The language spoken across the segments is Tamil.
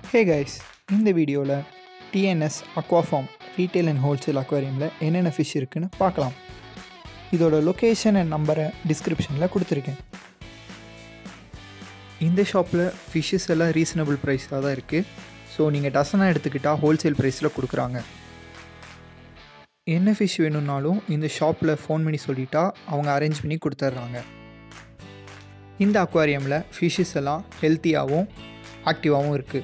ஹே கைஸ் இந்த வீடியோவில் TNS Aquafarm retail and wholesale அக்வாரியமில் என்னென்ன ஃபிஷ் இருக்குன்னு பார்க்கலாம் இதோட லொக்கேஷன் அண்ட் நம்பரை டிஸ்கிரிப்ஷனில் கொடுத்துருக்கேன் இந்த ஷாப்பில் ஃபிஷ்ஷஸ் எல்லாம் ரீசனபிள் ப்ரைஸாக தான் இருக்குது ஸோ நீங்கள் டசனாக எடுத்துக்கிட்டால் ஹோல்சேல் ப்ரைஸில் கொடுக்குறாங்க என்ன ஃபிஷ் வேணும்னாலும் இந்த ஷாப்பில் ஃபோன் பண்ணி சொல்லிட்டா அவங்க அரேஞ்ச் பண்ணி கொடுத்துட்றாங்க இந்த அக்வாரியமில் ஃபிஷ்ஷஸ் எல்லாம் ஹெல்த்தியாகவும் ஆக்டிவாகவும் இருக்குது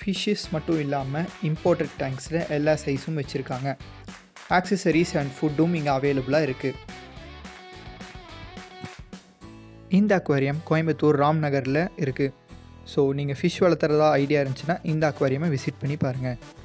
ஃபிஷ்ஷஸ் மட்டும் இல்லாமல் இம்போர்ட்டட் டேங்க்ஸில் எல்லா சைஸும் வச்சுருக்காங்க ஆக்சசரிஸ் அண்ட் ஃபுட்டும் இங்கே அவைலபிளாக இருக்குது இந்த அக்வாரியம் கோயம்புத்தூர் ராம்நகரில் இருக்குது ஸோ நீங்கள் ஃபிஷ் வளர்த்துறதா ஐடியா இருந்துச்சுன்னா இந்த அக்வாரியமை விசிட் பண்ணி பாருங்கள்